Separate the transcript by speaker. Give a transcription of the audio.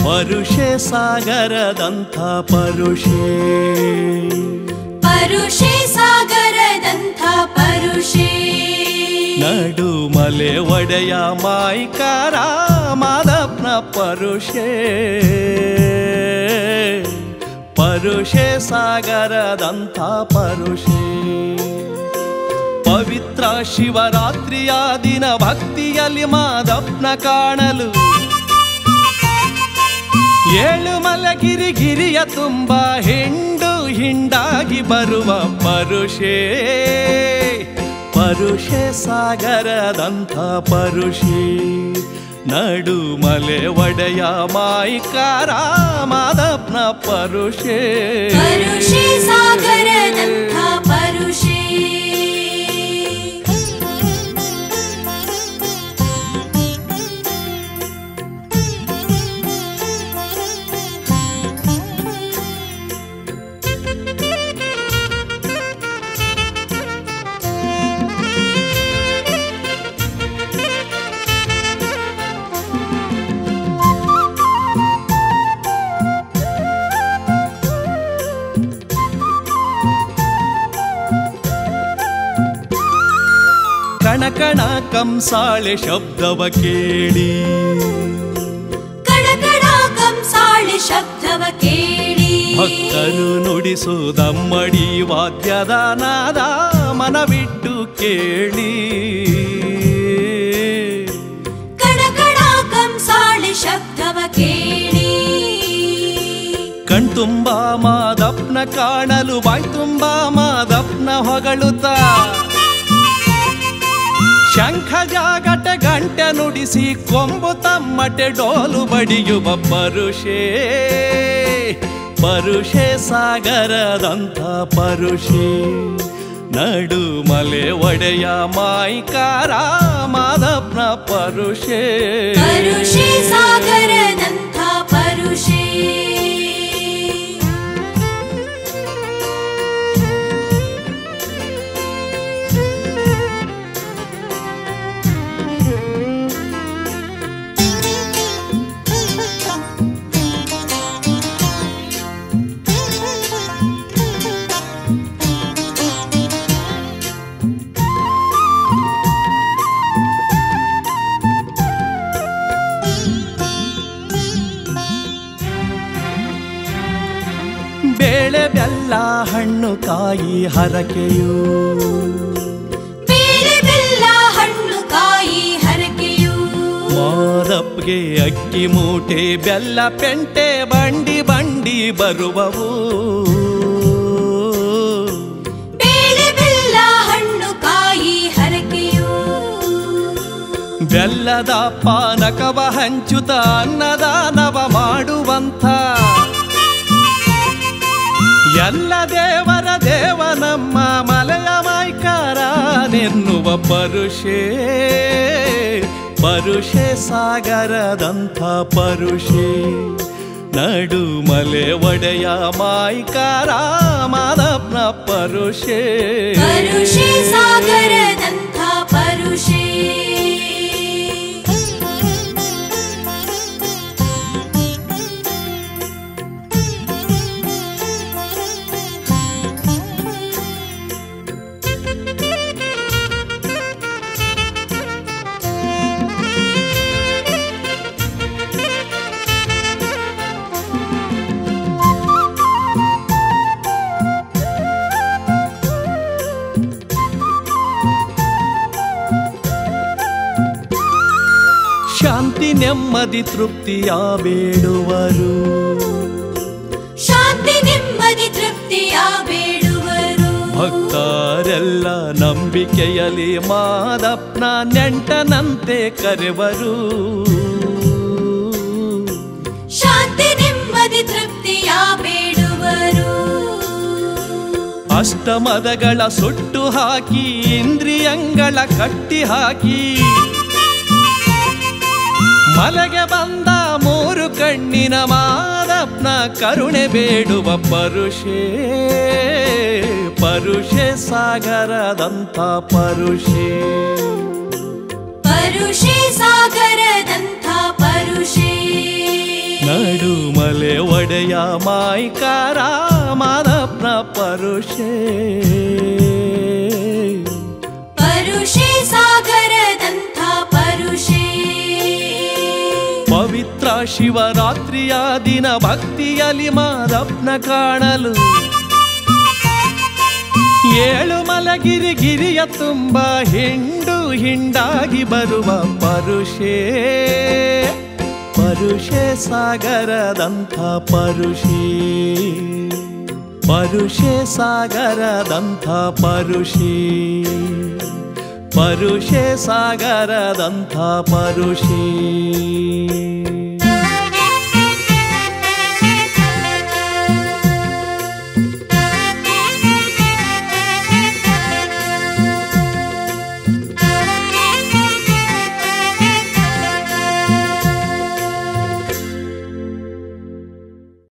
Speaker 1: ಪರುಷೆ ಸಾಗರದಂಥ ಪರುಷೇ
Speaker 2: ಪರುಷೆ ಸಾಗರದಂಥ ಪರುಷೆ
Speaker 1: ನಡು ಮಲೆ ಒಡೆಯ ಮಾಯ್ಕಾರ ಮಾದಪ್ನ ಪರುಷೇ ಪರುಷೆ ಸಾಗರದಂಥ ಪರುಷೇ ಪವಿತ್ರ ಶಿವರಾತ್ರಿಯ ದಿನ ಭಕ್ತಿಯಲ್ಲಿ ಮಾದಪ್ನ ಕಾಣಲು ಏಳು ಮಲಗಿರಿ ಗಿರಿಯ ತುಂಬ ಹಿಂಡು ಹಿಂಡಾಗಿ ಬರುವ ಪರುಷೇ ಪರುಷೆ ಸಾಗರದಂಥ ಪರುಷೇ ನಡು ಮಲೆ ಒಡೆಯ ಮಾಯಿಕಾರ ಮಾದಪ್ನ ಪರುಷೇ
Speaker 2: ಪರುಷೆ ಸಾಗರದಂಥ ಪರುಷೆ
Speaker 1: ಕಣಕಣ ಕಂಸಾಳೆ ಶಬ್ದವ ಕೇಳಿ
Speaker 2: ಕಡಕಡ ಕಂಸಾಳೆ ಶಬ್ದವ ಕೇಳಿ
Speaker 1: ಭಕ್ತರು ನುಡಿಸುವುದಮ್ಮಡಿ ವಾದ್ಯದ ನಾದ ಮನವಿಟ್ಟು ಕೇಳಿ
Speaker 2: ಕಡಕಡ ಕಂಸಾಳೆ ಶಬ್ದವ ಕೇಳಿ
Speaker 1: ಕಣ್ತುಂಬ ಮಾದಪ್ನ ಕಾಣಲು ಬಾಯ್ತುಂಬ ಮಾದಪ್ನ ಹೊಗಳುತ್ತ ಶಂಖ ಜಾಗಟ ಗಂಟೆ ನುಡಿಸಿ ಕೊಂಬು ತಮ್ಮಟೆ ಡೋಲು ಬಡಿಯುವ ಪರುಷೇ ಪರುಷೆ ಸಾಗರದಂಥ ಪರುಷೇ ನಡು ಮಲೆ ಒಡೆಯ ಮಾಯ್ಕಾರ ಮಾದಪ್ನ ಪರುಷೇ
Speaker 2: ಪರುಷೆ ಸಾಗರದಂಥ ಪರುಷೆ
Speaker 1: ಬೇಳೆ ಬೆಲ್ಲ ಹಣ್ಣು ಕಾಯಿ ಹರಕೆಯು
Speaker 2: ಬೇಳೆ ಬೆಲ್ಲ ಹಣ್ಣು ಕಾಯಿ ಹರಕೆಯು
Speaker 1: ಮಾದಪ್ಗೆ ಅಕ್ಕಿ ಮೂಟೆ ಬೆಲ್ಲ ಪೆಂಟೆ ಬಂಡಿ ಬಂಡಿ ಬರುವವು
Speaker 2: ಬೇಳೆ ಬೆಲ್ಲ ಹಣ್ಣು ಕಾಯಿ ಹರಕೆಯು
Speaker 1: ಬೆಲ್ಲದ ಪಾನಕವ ಹಂಚುತ ಅನ್ನದಾನವ ಮಾಡುವಂಥ ಎಲ್ಲ ದೇವರ ದೇವನಮ್ಮ ಮಲೆಯ ಮಾಯ್ಕಾರ ನೆನ್ನುವ ಪರುಷೇ ಪರುಷೆ ಸಾಗರದಂಥ ಪರುಷೇ ನಡು ಮಲೆ ಒಡೆಯ ಮಾಯ್ಕಾರ ಮಾದಪ್ನ ಪರುಷೇ
Speaker 2: ಪರುಷೆ ಸಾಗರದಂಥ ಪರುಷೆ
Speaker 1: ಶಾಂತಿ ನೆಮ್ಮದಿ ತೃಪ್ತಿಯ ಬೇಡುವರು
Speaker 2: ಶಾಂತಿ ನೆಮ್ಮದಿ ತೃಪ್ತಿಯ ಬೇಡುವರು
Speaker 1: ಭಕ್ತರೆಲ್ಲ ನಂಬಿಕೆಯಲ್ಲಿ ಮಾದಪ್ನ ನೆಂಟನಂತೆ ಕರೆವರು
Speaker 2: ಶಾಂತಿ ನೆಮ್ಮದಿ ತೃಪ್ತಿಯ ಬೇಡುವರು
Speaker 1: ಅಷ್ಟಮದಗಳ ಸುಟ್ಟು ಹಾಕಿ ಇಂದ್ರಿಯಂಗಳ ಕಟ್ಟಿ ಹಾಕಿ ಮಲೆಗೆ ಬಂದ ಮೂರು ಕಣ್ಣಿನ ಮಾದಪ್ನ ಕರುಣೆ ಬೇಡುವ ಪರುಷೇ ಪರುಷೆ ಸಾಗರದಂಥ ಪರುಷೇ
Speaker 2: ಪರುಷೆ ಸಾಗರದಂಥ ಪರುಷೆ
Speaker 1: ನಡು ಒಡೆಯ ಮಾಯ್ಕಾರ ಮಾದಪ್ನ ಪರುಷೇ
Speaker 2: ಪರುಷೆ ಸಾಗರದಂಥ ಪರುಷೆ
Speaker 1: ಪವಿತ್ರ ಶಿವರಾತ್ರಿಯ ದಿನ ಭಕ್ತಿಯಲ್ಲಿ ಮಾದಪ್ನ ಕಾಣಲು ಏಳು ಮಲಗಿರಿ ಗಿರಿಯ ತುಂಬ ಹಿಂಡು ಹಿಂಡಾಗಿ ಬರುವ ಪರುಷೇ ಪರುಷೆ ಸಾಗರದಂಥ ಪರುಷೇ ಪರುಷೆ ಸಾಗರದಂಥ ಪರುಷೇ ಪರುಷೆ ಸಾಗರದಂಥ ಪರುಷೇ